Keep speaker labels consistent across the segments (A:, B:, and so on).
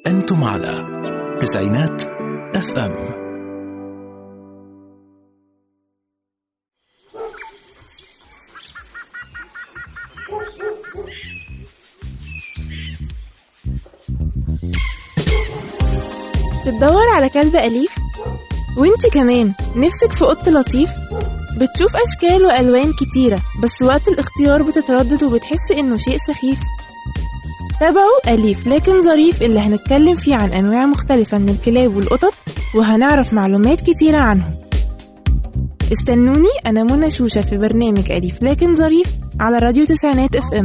A: أنتم على تسعينات اف ام
B: بتدور على كلب أليف؟ وانت كمان نفسك في قط لطيف؟ بتشوف أشكال وألوان كتيرة بس وقت الاختيار بتتردد وبتحس إنه شيء سخيف تابعوا أليف لكن ظريف اللي هنتكلم فيه عن أنواع مختلفة من الكلاب والقطط وهنعرف معلومات كتيرة عنهم استنوني أنا منى شوشة في برنامج أليف لكن ظريف على راديو تسعينات اف ام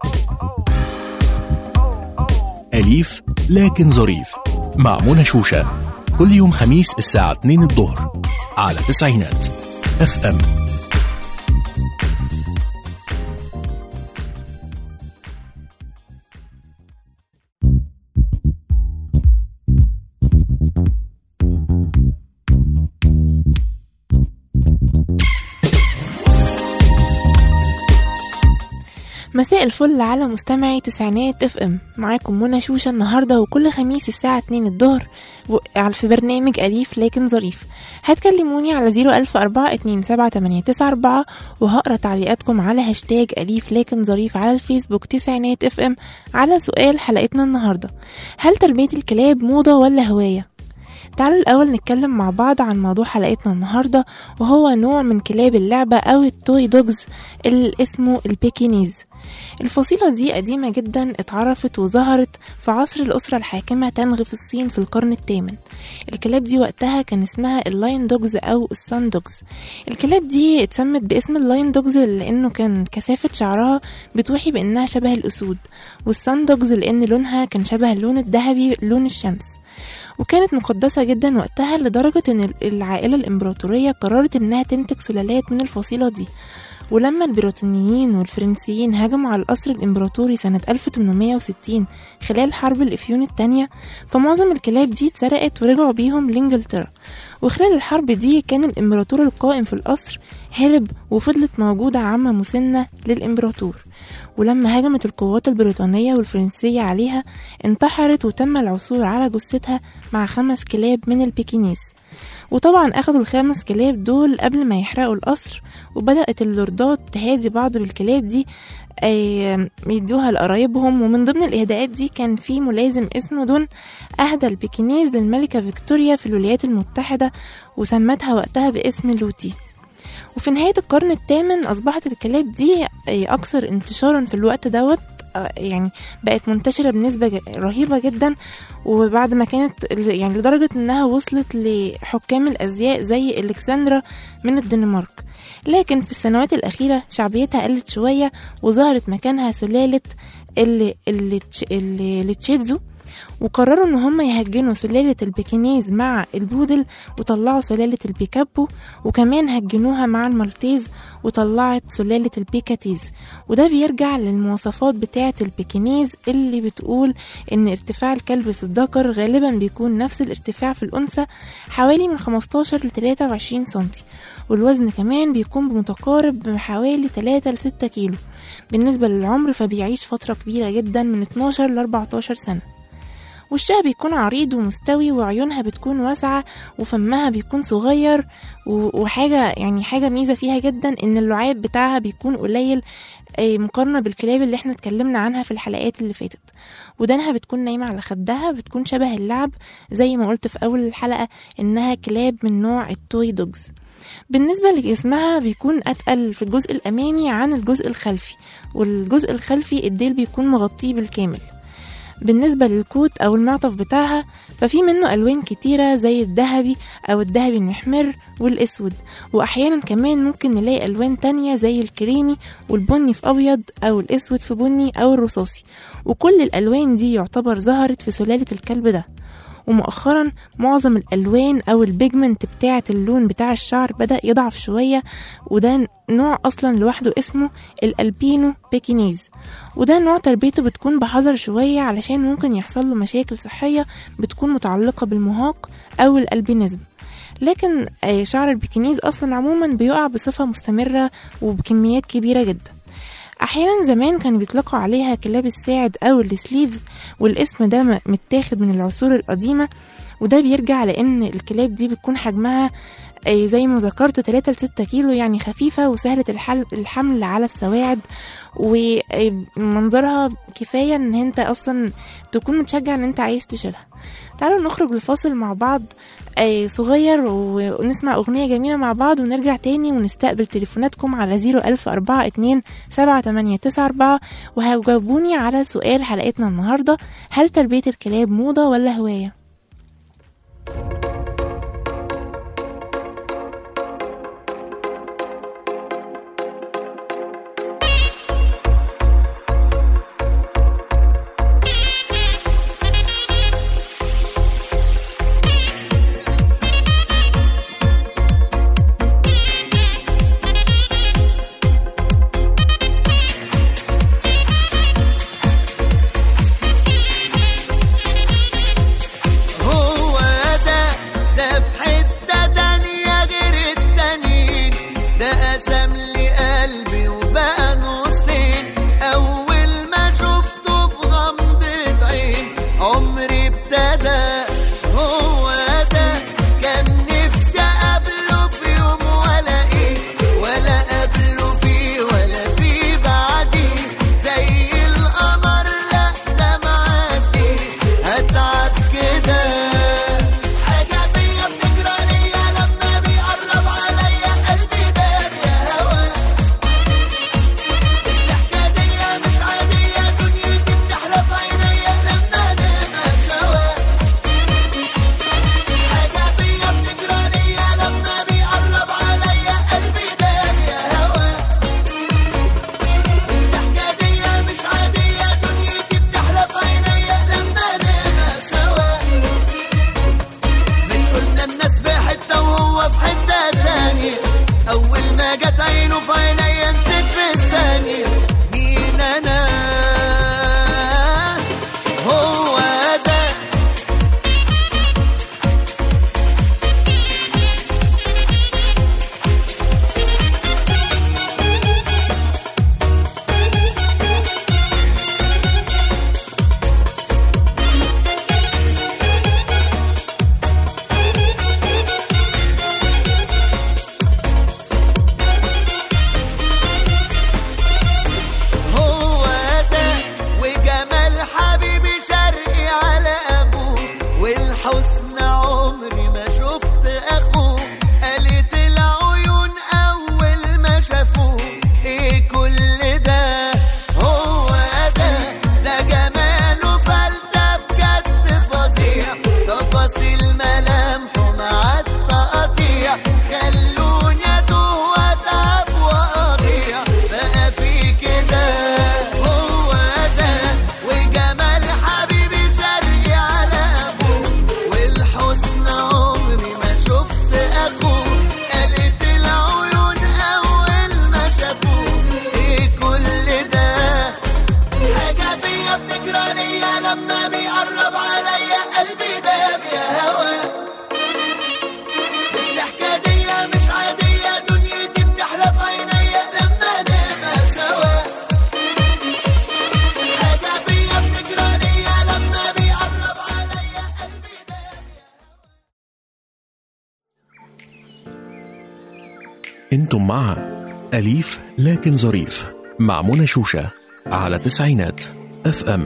A: أليف لكن ظريف مع منى شوشة كل يوم خميس الساعة 2 الظهر على تسعينات اف ام
B: مساء الفل على مستمعي تسعينات اف ام معاكم منى شوشة النهاردة وكل خميس الساعة 2 الظهر و- على- في برنامج أليف لكن ظريف هتكلموني على 010427894 وهقرا تعليقاتكم على هاشتاج أليف لكن ظريف على الفيسبوك تسعينات اف ام على سؤال حلقتنا النهاردة هل تربية الكلاب موضة ولا هواية؟ تعالوا الأول نتكلم مع بعض عن موضوع حلقتنا النهاردة وهو نوع من كلاب اللعبة أو التوي دوجز اللي اسمه البيكينيز الفصيلة دي قديمة جدا اتعرفت وظهرت في عصر الأسرة الحاكمة تانغ في الصين في القرن الثامن الكلاب دي وقتها كان اسمها اللاين دوجز أو السان دوجز الكلاب دي اتسمت باسم اللاين دوجز لأنه كان كثافة شعرها بتوحي بأنها شبه الأسود والسان دوجز لأن لونها كان شبه اللون الذهبي لون الشمس وكانت مقدسة جدا وقتها لدرجة ان العائلة الامبراطورية قررت انها تنتج سلالات من الفصيلة دي ولما البريطانيين والفرنسيين هجموا على القصر الإمبراطوري سنة 1860 خلال حرب الإفيون الثانية فمعظم الكلاب دي اتسرقت ورجعوا بيهم لإنجلترا وخلال الحرب دي كان الإمبراطور القائم في القصر هرب وفضلت موجودة عامة مسنة للإمبراطور ولما هجمت القوات البريطانية والفرنسية عليها انتحرت وتم العثور على جثتها مع خمس كلاب من البكينيز وطبعا أخدوا الخمس كلاب دول قبل ما يحرقوا القصر وبدأت اللوردات تهادي بعض بالكلاب دي آه، يدوها لقرايبهم ومن ضمن الإهداءات دي كان في ملازم اسمه دون أهدى البكينيز للملكة فيكتوريا في الولايات المتحدة وسمتها وقتها باسم لوتي وفي نهاية القرن الثامن أصبحت الكلاب دي آه، أكثر انتشارا في الوقت دوت آه، يعني بقت منتشرة بنسبة ج- رهيبة جدا وبعد ما كانت يعني لدرجة انها وصلت لحكام الازياء زي الكسندرا من الدنمارك لكن في السنوات الاخيرة شعبيتها قلت شوية وظهرت مكانها سلالة اللي اللي اللي التشيتزو وقرروا ان هم يهجنوا سلالة البكينيز مع البودل وطلعوا سلالة البيكابو وكمان هجنوها مع المالتيز وطلعت سلالة البيكاتيز وده بيرجع للمواصفات بتاعة البكينيز اللي بتقول ان ارتفاع الكلب في الذكر غالبا بيكون نفس الارتفاع في الانثى حوالي من 15 ل 23 سنتي والوزن كمان بيكون بمتقارب بحوالي 3 ل 6 كيلو بالنسبة للعمر فبيعيش فترة كبيرة جدا من 12 ل 14 سنة وشها بيكون عريض ومستوي وعيونها بتكون واسعة وفمها بيكون صغير و- وحاجة يعني حاجة ميزة فيها جدا ان اللعاب بتاعها بيكون قليل آه، مقارنة بالكلاب اللي احنا اتكلمنا عنها في الحلقات اللي فاتت ودانها بتكون نايمة على خدها بتكون شبه اللعب زي ما قلت في أول الحلقة إنها كلاب من نوع التوي دوجز بالنسبة لجسمها بيكون أتقل في الجزء الأمامي عن الجزء الخلفي والجزء الخلفي الديل بيكون مغطيه بالكامل بالنسبة للكوت أو المعطف بتاعها ففي منه ألوان كتيرة زي الذهبي أو الذهبي المحمر والأسود وأحيانا كمان ممكن نلاقي ألوان تانية زي الكريمي والبني في أبيض أو الأسود في بني أو الرصاصي وكل الألوان دي يعتبر ظهرت في سلالة الكلب ده ومؤخرا معظم الالوان او البيجمنت بتاعه اللون بتاع الشعر بدا يضعف شويه وده نوع اصلا لوحده اسمه الالبينو بيكينيز وده نوع تربيته بتكون بحذر شويه علشان ممكن يحصل له مشاكل صحيه بتكون متعلقه بالمهاق او الالبينيزم لكن آه، شعر البكينيز اصلا عموما بيقع بصفه مستمره وبكميات كبيره جدا أحيانا زمان كانوا بيطلقوا عليها كلاب الساعد أو السليفز والاسم ده م- متاخد من العصور القديمة وده بيرجع لأن الكلاب دي بتكون حجمها آه، زي ما ذكرت 3 ل 6 كيلو يعني خفيفة وسهلة الحل- الحمل على السواعد ومنظرها كفاية ان انت اصلا تكون متشجع ان انت عايز تشيلها تعالوا نخرج لفاصل مع بعض آه، صغير و- ونسمع أغنية جميلة مع بعض ونرجع تاني ونستقبل تليفوناتكم على زيرو ألف أربعة اتنين سبعة تمانية تسعة أربعة وهجاوبوني على سؤال حلقتنا النهاردة هل تربية الكلاب موضة ولا هواية؟
C: هو ده ده في حتة تانية غير التانيين ده قسم لي قلبي وبقى نصين أول ما شفته في غمضة عين عمري ابتدى هو ده كان نفسي أقابله في يوم ولا إيه ولا قابله فيه ولا فيه بعديه زي القمر لا ده معدي هتعب كده حاجة بيا بتجرى ليا لما بيقرب عليا قلبي دار يا هوا الضحكة دي مش عادية دنيتي بتحلى في عينيا لما نبقى سوا حاجة بيا بتجرى ليا لما بيقرب عليا قلبي دار يا هوا الضحكة دي مش عادية دنيتي بتحلى في عينيا لما نبقى سوا مش قلنا الناس في حتة وهو في حتة تانية أول ما جت عينه في عينيا نسيت في الثانية مين أنا هو ده هو ده وجمال حبيبي شرقي على ابوه والحسن عمري ما شفت اخوه قالت العيون اول ما شافوه ايه كل ده هو ده ده جماله فلتة بجد فظيع تفاصيل ملامحه مع التقطيع خلوني اتوه واتعب واضيع بقى في كده هو ده وجمال حبيبي شرقي على ابوه والحسن عمري ما شفت اخوه قالت العيون اول ما شافوه ايه كل ده حاجة بيا بتجرى ليا لما بيقرب عليا قلبي داب يا هوا الضحكة دي مش عادية دنيتي بتحلى في عينيا لما نبقى سوا حاجة بيا بتجرى ليا لما بيقرب عليا قلبي داب
A: انتم مع أليف لكن ظريف مع منى شوشة على تسعينات اف ام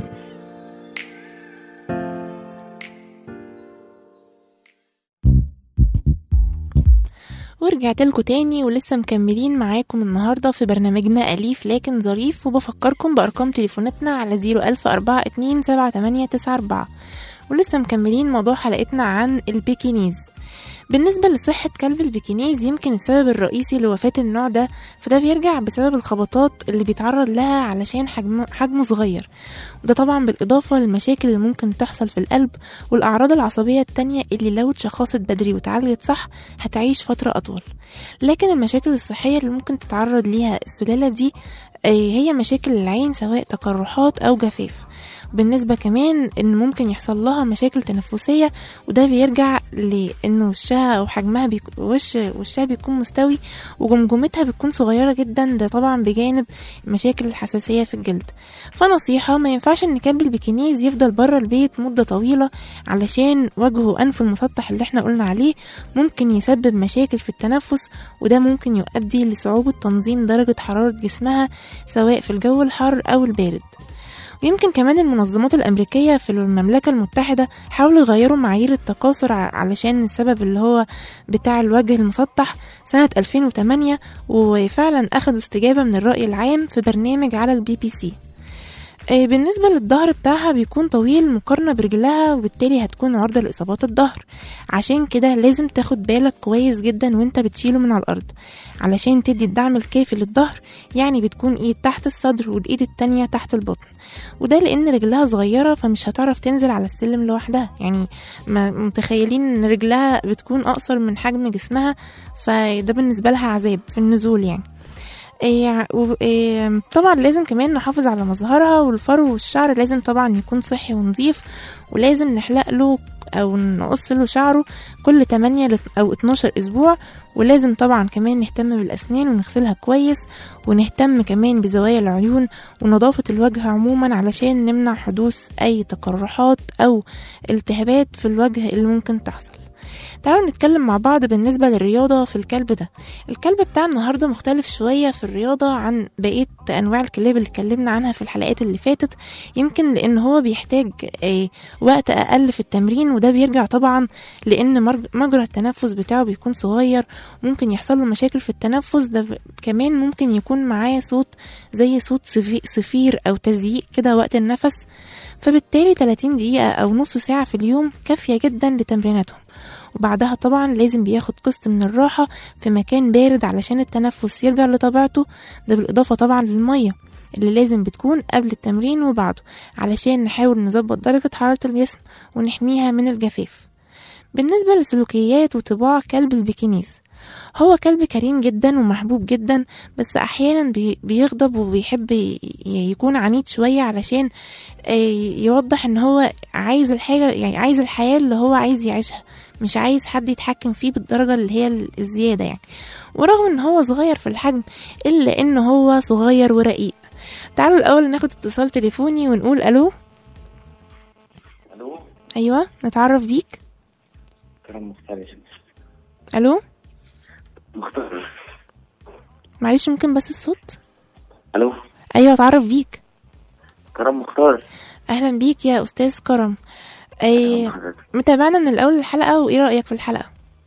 B: ورجعت لكم تاني ولسه مكملين معاكم النهاردة في برنامجنا أليف لكن ظريف وبفكركم بأرقام تليفوناتنا على زيرو ألف أربعة اتنين سبعة تمانية تسعة أربعة ولسه مكملين موضوع حلقتنا عن البيكينيز بالنسبة لصحة كلب البيكينيز يمكن السبب الرئيسي لوفاة النوع ده فده بيرجع بسبب الخبطات اللي بيتعرض لها علشان حجمه, حجمه صغير وده طبعا بالإضافة للمشاكل اللي ممكن تحصل في القلب والأعراض العصبية التانية اللي لو اتشخصت بدري واتعالجت صح هتعيش فترة أطول لكن المشاكل الصحية اللي ممكن تتعرض ليها السلالة دي آه، هي مشاكل العين سواء تقرحات أو جفاف بالنسبة كمان ان ممكن يحصل لها مشاكل تنفسية وده بيرجع لان وشها او حجمها بيك... وش وشها بيكون مستوي وجمجمتها بتكون صغيرة جدا ده طبعا بجانب مشاكل الحساسية في الجلد فنصيحة ما ينفعش ان كلب البكينيز يفضل بره البيت مدة طويلة علشان وجهه وانفه المسطح اللي احنا قلنا عليه ممكن يسبب مشاكل في التنفس وده ممكن يؤدي لصعوبة تنظيم درجة حرارة جسمها سواء في الجو الحار او البارد ويمكن كمان المنظمات الأمريكية في المملكة المتحدة حاولوا يغيروا معايير التكاثر ع- علشان السبب اللي هو بتاع الوجه المسطح سنة 2008 وفعلا أخدوا استجابة من الرأي العام في برنامج على البي بي سي آه، بالنسبة للظهر بتاعها بيكون طويل مقارنة برجلها وبالتالي هتكون عرضة لإصابات الظهر عشان كده لازم تاخد بالك كويس جدا وانت بتشيله من على الأرض علشان تدي الدعم الكافي للظهر يعني بتكون ايد تحت الصدر والايد التانية تحت البطن وده لان رجلها صغيرة فمش هتعرف تنزل على السلم لوحدها يعني ما متخيلين ان رجلها بتكون اقصر من حجم جسمها فده بالنسبة لها عذاب في النزول يعني إيه و- إيه طبعا لازم كمان نحافظ على مظهرها والفرو والشعر لازم طبعا يكون صحي ونظيف ولازم نحلق له او نقص له شعره كل 8 ل- او 12 اسبوع ولازم طبعا كمان نهتم بالاسنان ونغسلها كويس ونهتم كمان بزوايا العيون ونظافة الوجه عموما علشان نمنع حدوث اي تقرحات او التهابات في الوجه اللي ممكن تحصل تعالوا نتكلم مع بعض بالنسبة للرياضة في الكلب ده الكلب بتاع النهاردة مختلف شوية في الرياضة عن بقية أنواع الكلاب اللي اتكلمنا عنها في الحلقات اللي فاتت يمكن لأن هو بيحتاج آه، وقت أقل في التمرين وده بيرجع طبعا لأن مرج- مجرى التنفس بتاعه بيكون صغير ممكن يحصل له مشاكل في التنفس ده ب- كمان ممكن يكون معاه صوت زي صوت صفي- صفير أو تزييق كده وقت النفس فبالتالي 30 دقيقة أو نص ساعة في اليوم كافية جدا لتمريناتهم وبعدها طبعا لازم بياخد قسط من الراحة في مكان بارد علشان التنفس يرجع لطبيعته ده بالإضافة طبعا للمية اللي لازم بتكون قبل التمرين وبعده علشان نحاول نظبط درجة حرارة الجسم ونحميها من الجفاف بالنسبة لسلوكيات وطباع كلب البكينيز هو كلب كريم جدا ومحبوب جدا بس احيانا بي- بيغضب وبيحب ي- يكون عنيد شوية علشان آه، يوضح ان هو عايز الحاجة يعني عايز الحياة اللي هو عايز يعيشها مش عايز حد يتحكم فيه بالدرجة اللي هي ال- الزيادة يعني ورغم ان هو صغير في الحجم الا ان هو صغير ورقيق تعالوا الاول ناخد اتصال تليفوني ونقول الو
D: الو
B: ايوه نتعرف بيك
D: كلام مختلف
B: الو
D: مختلف
B: معلش ممكن بس الصوت
D: الو
B: ايوه اتعرف بيك
D: كلام مختار
B: اهلا بيك يا استاذ كرم اي
D: حضرتك
B: متابعنا من الاول الحلقه وايه رايك في الحلقه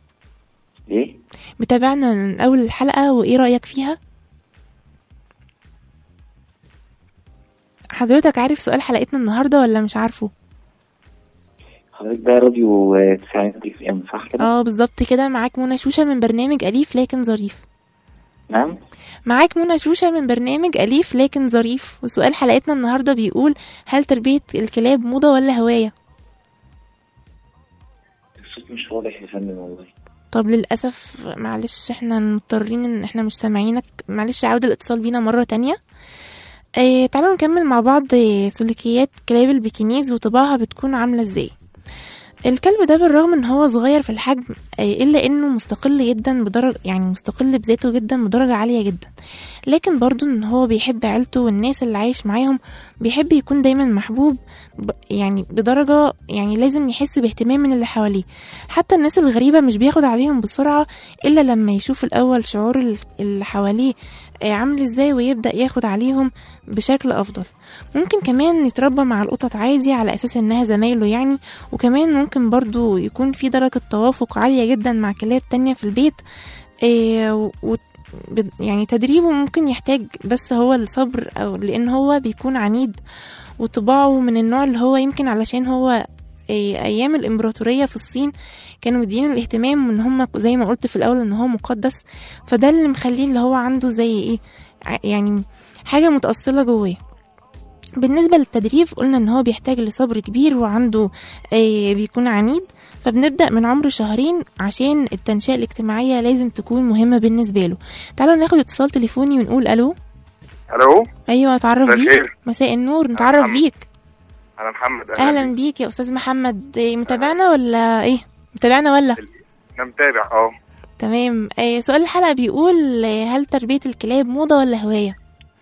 D: ايه
B: متابعنا من اول الحلقه وايه رايك فيها حضرتك عارف سؤال حلقتنا النهارده ولا مش عارفه
D: حضرتك ده راديو آه، تسعينات اف ام صح كده
B: اه بالظبط كده معاك منى شوشه من برنامج اليف لكن ظريف
D: نعم
B: معاك منى شوشه من برنامج اليف لكن ظريف وسؤال حلقتنا النهارده بيقول هل تربيه الكلاب موضه ولا هوايه
D: الصوت مش واضح يا فندم والله
B: طب للأسف معلش احنا مضطرين ان احنا مش سامعينك معلش عاود الاتصال بينا مرة تانية اه تعالوا نكمل مع بعض آه، سلوكيات كلاب البكينيز وطباعها بتكون عاملة ازاي الكلب ده بالرغم ان هو صغير في الحجم آه، الا انه مستقل جدا بدرجة يعني مستقل بذاته جدا بدرجة عالية جدا لكن برضو ان هو بيحب عيلته والناس اللي عايش معاهم بيحب يكون دايما محبوب ب- يعني بدرجة يعني لازم يحس باهتمام من اللي حواليه حتى الناس الغريبة مش بياخد عليهم بسرعة إلا لما يشوف الأول شعور ال- اللي حواليه آه، عامل ازاي ويبدأ ياخد عليهم بشكل أفضل ممكن كمان يتربى مع القطط عادي على أساس إنها زمايله يعني وكمان ممكن برضو يكون في درجة توافق عالية جدا مع كلاب تانية في البيت آه، و- و- بد- يعني تدريبه ممكن يحتاج بس هو الصبر أو لأن هو بيكون عنيد وطباعه من النوع اللي هو يمكن علشان هو إيه، ايام الامبراطوريه في الصين كانوا مدين الاهتمام ان هم زي ما قلت في الاول ان هو مقدس فده اللي مخليه اللي هو عنده زي ايه ع- يعني حاجه متاصله جواه بالنسبة للتدريب قلنا ان هو بيحتاج لصبر كبير وعنده آه بيكون عنيد فبنبدأ من عمر شهرين عشان التنشئة الاجتماعية لازم تكون مهمة بالنسبة له تعالوا ناخد اتصال تليفوني ونقول الو
E: الو
B: ايوه اتعرف
E: مساء
B: بيك
E: الخير.
B: مساء النور نتعرف
E: محمد.
B: بيك
E: انا محمد
B: اهلا بيك يا استاذ محمد إيه، متابعنا ولا ايه متابعنا ولا
E: انا متابع اه
B: تمام إيه، سؤال الحلقه بيقول إيه، هل تربيه الكلاب موضه ولا هوايه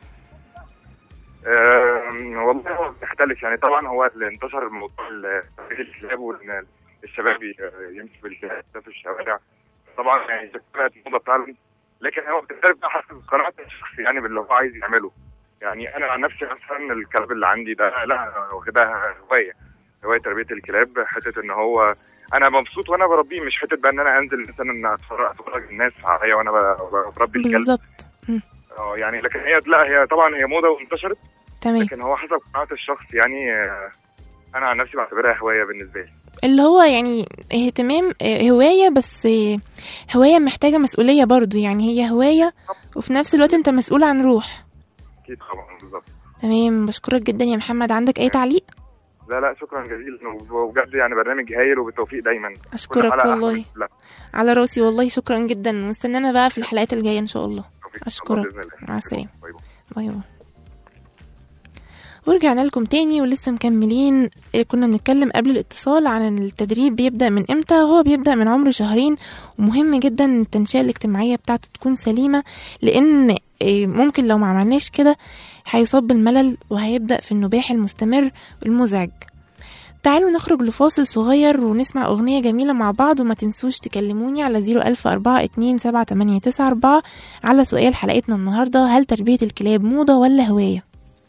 E: آم، والله هو بيختلف يعني طبعا هو اللي انتشر الموضوع ال- تربية الكلاب وان الشباب ي- يمشوا بالكلاب ده في الشوارع طبعا يعني دي بقت موضه فعلا لكن هو بتختلف بقى حسب قناعة الشخص يعني باللي هو عايز يعمله يعني انا عن نفسي مثلا الكلب اللي عندي ده لا أنا واخدها هوايه هوايه تربيه الكلاب حته ان هو انا مبسوط وانا بربيه مش حته بقى ان انا انزل مثلا اتفرج اتفرج الناس عليا وانا ب- بربي الكلب
B: بالظبط مم.
E: اه يعني لكن هي لا هي طبعا هي موضه وانتشرت
B: تمام
E: لكن هو حسب قناعة الشخص يعني آه، أنا عن نفسي بعتبرها هواية بالنسبة لي
B: اللي هو يعني اهتمام آه، هواية بس آه، هواية محتاجة مسؤولية برضو يعني هي هواية وفي نفس الوقت انت مسؤول عن روح
E: أكيد طبعا بالظبط
B: تمام بشكرك جدا يا محمد عندك اي تعليق
E: لا لا شكرا جزيلا وبجد يعني برنامج هايل وبالتوفيق دايما كل
B: اشكرك
E: حلقة
B: والله
E: أحسن. لا
B: على راسي والله شكرا جدا مستنانا بقى في الحلقات الجاية ان شاء الله
E: بالتوفيق.
B: أشكرك.
E: بإذن الله.
B: مع السلامة.
E: باي باي.
B: باي باي ورجعنا لكم تاني ولسه مكملين اللي كنا بنتكلم قبل الاتصال عن التدريب بيبدأ من امتى هو بيبدأ من عمر شهرين ومهم جدا ان التنشئة الاجتماعية بتاعته تكون سليمة لان إيه، ممكن لو ما عملناش كده هيصاب بالملل وهيبدأ في النباح المستمر والمزعج تعالوا نخرج لفاصل صغير ونسمع أغنية جميلة مع بعض وما تنسوش تكلموني على 01042 على سؤال حلقتنا النهاردة هل تربية الكلاب موضة ولا هواية؟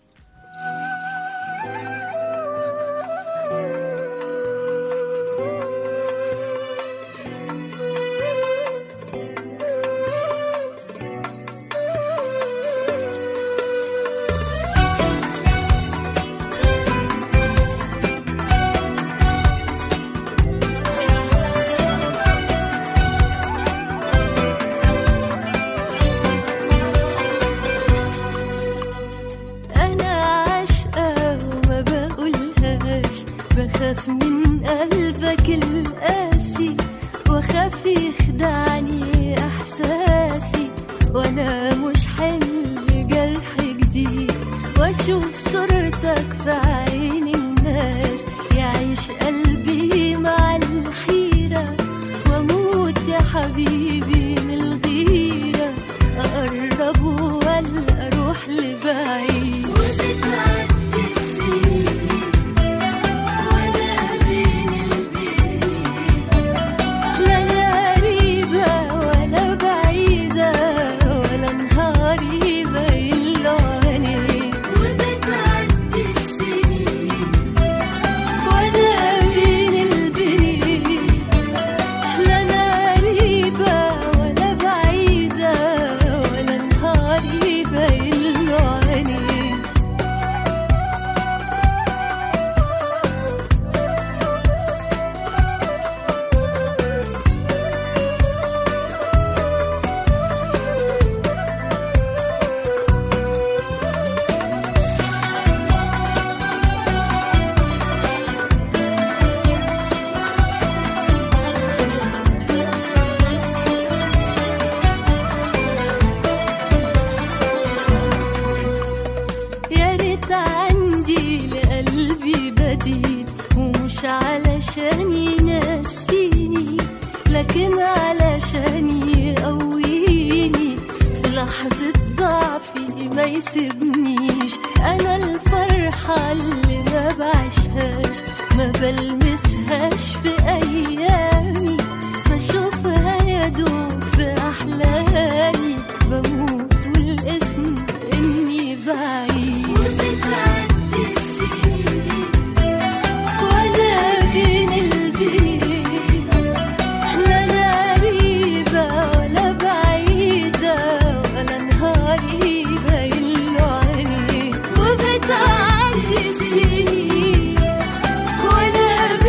F: أنا عاشقة وما بقولهاش بخاف من قلبك القاسي وخاف يخدعني إحساسي وأنا مش حمل جرح جديد وأشوف صورتك في عين الناس يعيش قلبي مع الحيرة وأموت يا حبيبي من الغيرة أقرب ولا أروح لبعيد وبتعدي السنين وأنا بين البيت لا أنا قريبة ولا بعيدة ولا نهاري باين له عينيك وبتعدي السنين وأنا بين البيت لا أنا قريبة ولا بعيدة ولا نهاري باين له عينيك يا ريت عندي لقلبي بديل ومش علشان ينسيني لكن علشان يقويني في لحظة ضعفي ما يسيبنيش أنا الفرحة اللي ما بعيشهاش ما بلمسهاش في أيامي بشوفها يا دوب في أحلامي بموت والاسم إني بعيد وبتعدي السنين وأنا بين البيت لا أنا قريبة ولا بعيدة ولا نهاري باين له عينيك وبتعدي السنين وأنا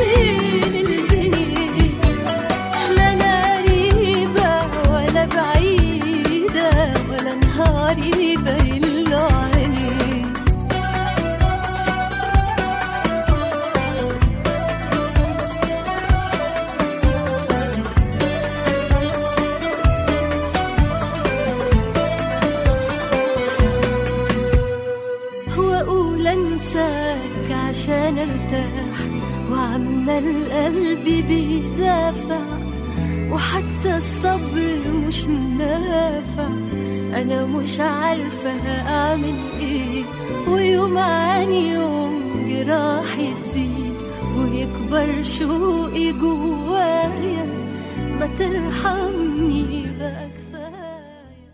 F: انساك عشان ارتاح وعمال قلبي بيدافع وحتى الصبر مش نافع انا مش عارفه اعمل ايه ويوم عن يوم جراحي تزيد ويكبر شوقي جوايا ما ترحمني بقى كفايه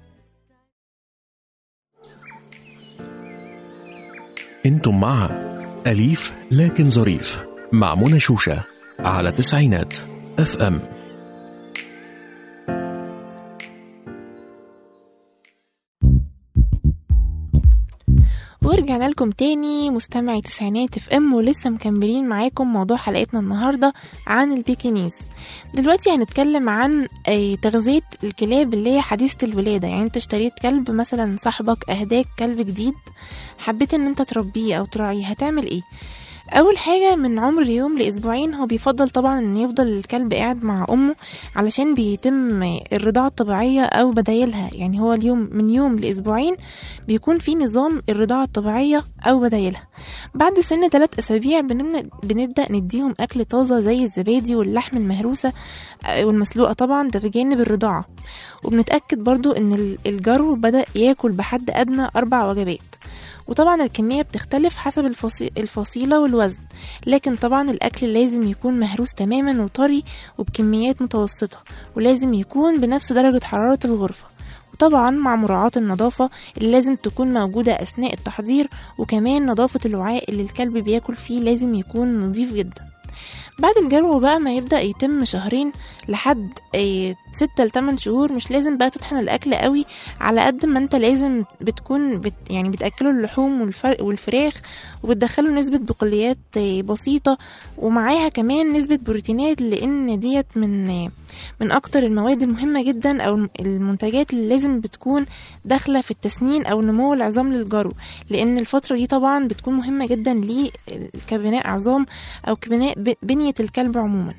A: انتم مع أليف لكن ظريف مع منى شوشة على تسعينات اف ام
B: ورجعنا لكم تاني مستمعي تسعينات اف ام ولسه مكملين معاكم موضوع حلقتنا النهارده عن البيكينيز دلوقتي هنتكلم عن آه، تغذية الكلاب اللي هي حديثة الولادة يعني انت اشتريت كلب مثلا صاحبك اهداك كلب جديد حبيت ان انت تربيه او تراعيه هتعمل ايه اول حاجه من عمر يوم لاسبوعين هو بيفضل طبعا ان يفضل الكلب قاعد مع امه علشان بيتم الرضاعه الطبيعيه او بدايلها يعني هو اليوم من يوم لاسبوعين بيكون في نظام الرضاعه الطبيعيه او بدايلها بعد سن ثلاث اسابيع بنبدا بنبدا نديهم اكل طازه زي الزبادي واللحم المهروسه آه، والمسلوقه طبعا ده بجانب الرضاعه وبنتاكد برضو ان ال- الجرو بدا ياكل بحد ادنى اربع وجبات وطبعا الكمية بتختلف حسب الفصي- الفصيلة والوزن لكن طبعا الأكل لازم يكون مهروس تماما وطري وبكميات متوسطة ولازم يكون بنفس درجة حرارة الغرفة وطبعا مع مراعاة النظافة اللي لازم تكون موجودة أثناء التحضير وكمان نظافة الوعاء اللي الكلب بياكل فيه لازم يكون نظيف جدا بعد الجرو بقى ما يبدأ يتم شهرين لحد آه، ستة لتمن شهور مش لازم بقى تطحن الأكل قوي على قد ما انت لازم بتكون بت يعني بتأكله اللحوم والفرق والفراخ وبتدخله نسبة بقوليات آه، بسيطة ومعاها كمان نسبة بروتينات لأن ديت من آه، من أكتر المواد المهمة جدا أو المنتجات اللي لازم بتكون داخلة في التسنين أو نمو العظام للجرو لأن الفترة دي طبعا بتكون مهمة جدا ليه كبناء عظام أو كبناء ب- بنية الكلب عموما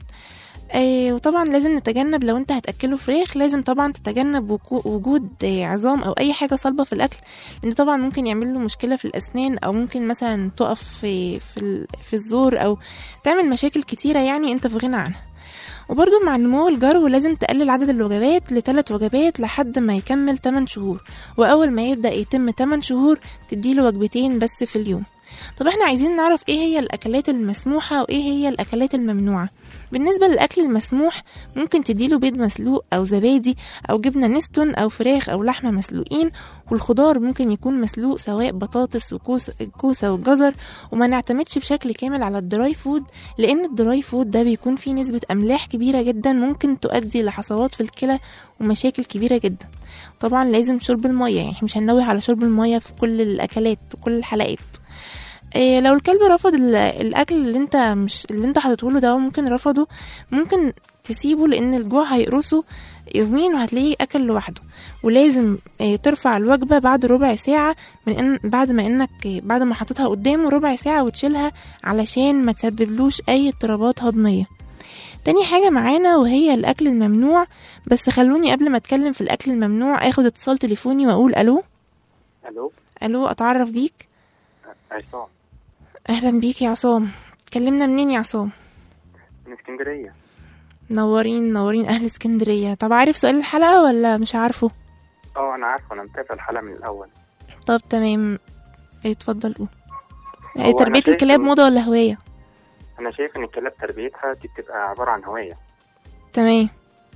B: آه وطبعا لازم نتجنب لو انت هتاكله فراخ لازم طبعا تتجنب وكو- وجود آه عظام او اي حاجه صلبه في الاكل لان طبعا ممكن يعمل له مشكله في الاسنان او ممكن مثلا تقف في في, ال- في الزور او تعمل مشاكل كتيره يعني انت في غنى عنها وبرضو مع نمو الجرو لازم تقلل عدد الوجبات لثلاث وجبات لحد ما يكمل 8 شهور وأول ما يبدأ يتم 8 شهور تديله وجبتين بس في اليوم طب احنا عايزين نعرف ايه هي الأكلات المسموحة وايه هي الأكلات الممنوعة بالنسبة للأكل المسموح ممكن تديله بيض مسلوق أو زبادي أو جبنة نستون أو فراخ أو لحمة مسلوقين والخضار ممكن يكون مسلوق سواء بطاطس وكوس الكوسة والجزر وما نعتمدش بشكل كامل على الدراي فود لأن الدراي فود ده بيكون فيه نسبة أملاح كبيرة جدا ممكن تؤدي لحصوات في الكلى ومشاكل كبيرة جدا طبعا لازم شرب المية يعني إحنا مش هننوه على شرب المية في كل الأكلات وكل الحلقات إيه لو الكلب رفض ال- الاكل اللي انت مش اللي انت حاطته له ده ممكن رفضه ممكن تسيبه لان الجوع هيقرصه يومين وهتلاقيه اكل لوحده ولازم إيه ترفع الوجبه بعد ربع ساعه من ان بعد ما انك إيه بعد ما حطيتها قدامه ربع ساعه وتشيلها علشان ما تسببلوش اي اضطرابات هضميه تاني حاجة معانا وهي الأكل الممنوع بس خلوني قبل ما أتكلم في الأكل الممنوع أخد اتصال تليفوني وأقول ألو
D: الو
B: ألو أتعرف بيك
D: عصام
B: اهلا بيك يا عصام اتكلمنا منين يا عصام
D: من اسكندريه
B: منورين منورين اهل اسكندريه طب عارف سؤال الحلقه ولا مش عارفه
D: اه انا عارفه انا متابع الحلقه من الاول
B: طب تمام إيه، اتفضل قول
D: هو
B: إيه،
D: أنا
B: تربيه
D: شايف
B: الكلاب
D: إن-
B: موضه ولا هوايه
D: انا شايف ان الكلاب تربيتها دي بتبقى عباره عن هوايه
B: تمام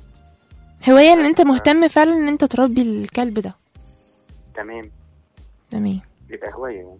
B: هوايه ان انت مهتم فعلا ان انت تربي الكلب ده
D: تمام
B: تمام
D: بيبقى هوايه يعني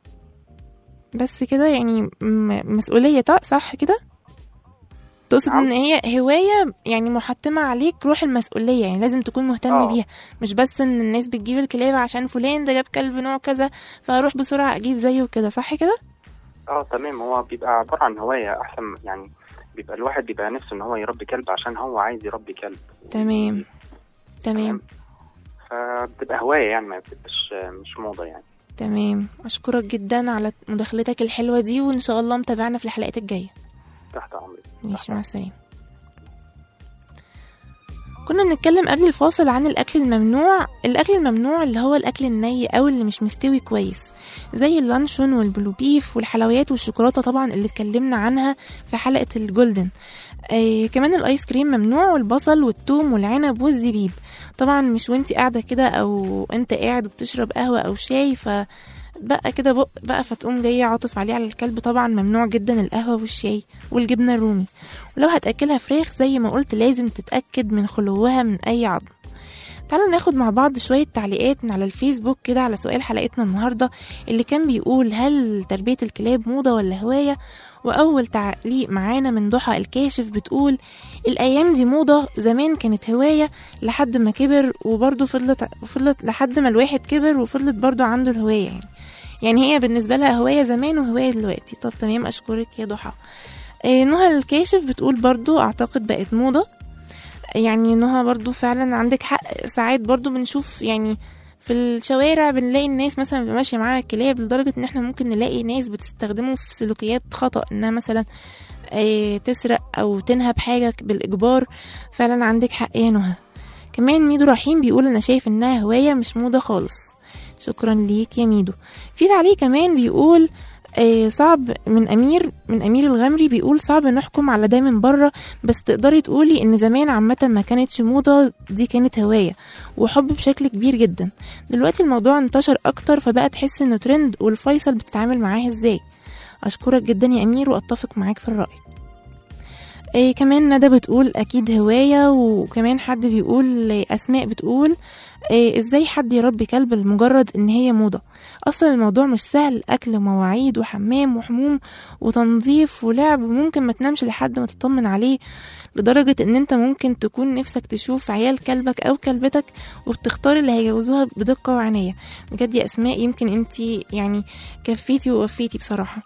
B: بس كده يعني م- مسؤوليه طق صح كده تقصد
D: نعم.
B: ان هي هوايه يعني محتمه عليك روح المسؤوليه يعني لازم تكون مهتم
D: آه.
B: بيها مش بس ان الناس بتجيب الكلاب عشان فلان ده جاب كلب نوع كذا فاروح بسرعه اجيب زيه كده صح كده
D: اه تمام هو بيبقى عباره عن هوايه احسن يعني بيبقى الواحد بيبقى نفسه ان هو يربي كلب عشان هو عايز يربي كلب
B: تمام تمام
D: فبتبقى هوايه يعني ما بتبقاش مش موضه يعني
B: تمام اشكرك جدا على مداخلتك الحلوه دي وان شاء الله متابعنا في الحلقات الجايه
D: تحت امرك
B: ماشي مع السلامه كنا بنتكلم قبل الفاصل عن الأكل الممنوع الأكل الممنوع اللي هو الأكل الني أو اللي مش مستوي كويس زي اللانشون والبلو بيف والحلويات والشوكولاتة طبعا اللي اتكلمنا عنها في حلقة الجولدن آه كمان الايس كريم ممنوع والبصل والثوم والعنب والزبيب طبعا مش وانتي قاعدة كده او انت قاعد وبتشرب قهوة او شاي ف بقى كده بق بقى فتقوم جاية عاطف عليه على الكلب طبعا ممنوع جدا القهوة والشاي والجبنة الرومي ولو هتأكلها فراخ زي ما قلت لازم تتأكد من خلوها من أي عظم تعالوا ناخد مع بعض شوية تعليقات من على الفيسبوك كده على سؤال حلقتنا النهاردة اللي كان بيقول هل تربية الكلاب موضة ولا هواية وأول تعليق معانا من ضحى الكاشف بتقول الأيام دي موضة زمان كانت هواية لحد ما كبر وبرضه فضلت فضلت لحد ما الواحد كبر وفضلت برضه عنده الهواية يعني يعني هي بالنسبة لها هواية زمان وهواية دلوقتي طب تمام أشكرك يا ضحى إيه نهى الكاشف بتقول برضو أعتقد بقت موضة يعني نهى برضو فعلا عندك حق ساعات برضو بنشوف يعني في الشوارع بنلاقي الناس مثلا بتبقى ماشية معاها كلاب لدرجة ان احنا ممكن نلاقي ناس بتستخدمه في سلوكيات خطأ انها مثلا إيه تسرق او تنهب حاجة بالإجبار فعلا عندك حق يا نهى كمان ميدو رحيم بيقول انا شايف انها هواية مش موضة خالص شكرا ليك يا ميدو في تعليق كمان بيقول آه صعب من امير من امير الغمري بيقول صعب نحكم على ده من بره بس تقدري تقولي ان زمان عامه ما كانتش موضه دي كانت هوايه وحب بشكل كبير جدا دلوقتي الموضوع انتشر اكتر فبقى تحس انه ترند والفيصل بتتعامل معاه ازاي اشكرك جدا يا امير واتفق معاك في الراي إيه كمان ندى بتقول اكيد هوايه وكمان حد بيقول اسماء بتقول إيه ازاي حد يربي كلب لمجرد ان هي موضه اصلا الموضوع مش سهل اكل ومواعيد وحمام وحموم وتنظيف ولعب ممكن ما تنامش لحد ما تطمن عليه لدرجة ان انت ممكن تكون نفسك تشوف عيال كلبك او كلبتك وبتختار اللي هيجوزوها بدقة وعناية بجد يا اسماء يمكن انت يعني كفيتي ووفيتي بصراحة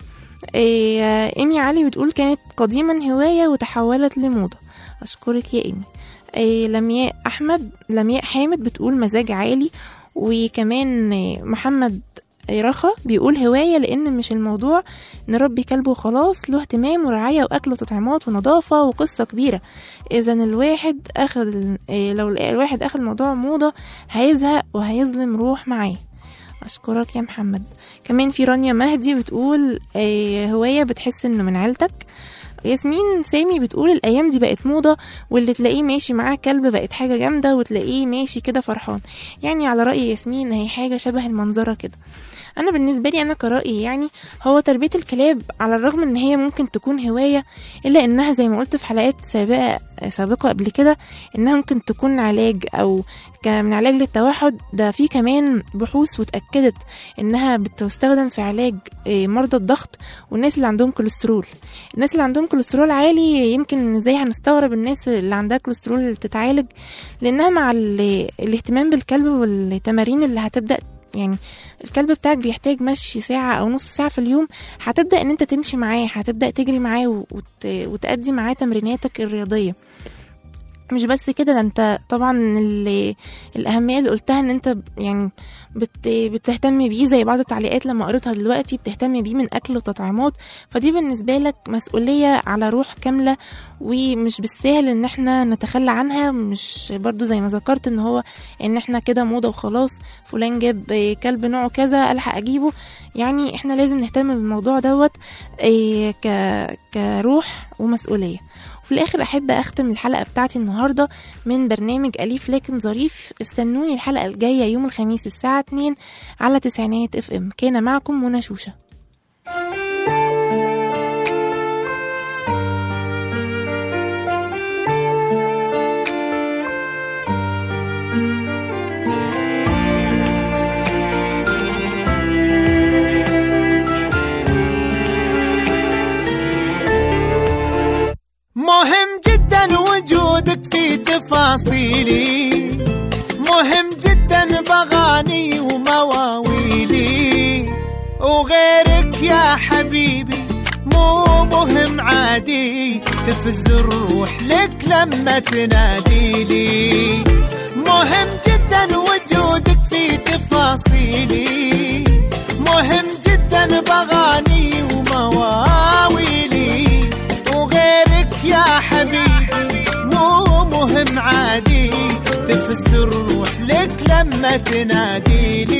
B: إيه ايمي علي بتقول كانت قديما هواية وتحولت لموضة اشكرك يا ايمي إيه لمياء احمد لمياء حامد بتقول مزاج عالي وكمان محمد رخا بيقول هواية لأن مش الموضوع نربي كلب وخلاص له اهتمام ورعاية وأكل وتطعيمات ونظافة وقصة كبيرة إذا الواحد أخذ لو الواحد أخذ الموضوع موضة هيزهق وهيظلم روح معاه أشكرك يا محمد كمان في رانيا مهدي بتقول هواية بتحس إنه من عيلتك ياسمين سامي بتقول الايام دي بقت موضه واللي تلاقيه ماشي معاه كلب بقت حاجه جامده وتلاقيه ماشي كده فرحان يعني على راي ياسمين هي حاجه شبه المنظره كده انا بالنسبه لي انا كرأيي يعني هو تربيه الكلاب على الرغم ان هي ممكن تكون هوايه الا انها زي ما قلت في حلقات سابقه سابقه قبل كده انها ممكن تكون علاج او من علاج للتوحد ده في كمان بحوث واتاكدت انها بتستخدم في علاج مرضى الضغط والناس اللي عندهم كوليسترول الناس اللي عندهم كوليسترول عالي يمكن ازاي هنستغرب الناس اللي عندها كوليسترول تتعالج لانها مع الاهتمام بالكلب والتمارين اللي هتبدا يعني الكلب بتاعك بيحتاج مشي ساعة أو نص ساعة في اليوم هتبدأ إن أنت تمشي معاه هتبدأ تجري معاه وت... وتأدي معاه تمريناتك الرياضية مش بس كده ده انت طبعا اللي الاهميه اللي قلتها ان انت يعني بت بتهتم بيه زي بعض التعليقات لما قريتها دلوقتي بتهتم بيه من اكل وتطعيمات فدي بالنسبه لك مسؤوليه على روح كامله ومش بالسهل ان احنا نتخلى عنها مش برضو زي ما ذكرت ان هو ان احنا كده موضه وخلاص فلان جاب كلب نوعه كذا الحق اجيبه يعني احنا لازم نهتم بالموضوع دوت ك كروح ومسؤوليه وفي الاخر احب اختم الحلقه بتاعتي النهارده من برنامج اليف لكن ظريف استنوني الحلقه الجايه يوم الخميس الساعه 2 على تسعينات اف ام كان معكم منى شوشه
G: مهم جدا وجودك في تفاصيلي مهم جدا بغاني ومواويلي وغيرك يا حبيبي مو مهم عادي تفز الروح لك لما تناديلي مهم جدا وجودك في تفاصيلي مهم جدا بغاني ومواويلي وغيرك يا حبيبي مو مهم عادي لما تنادي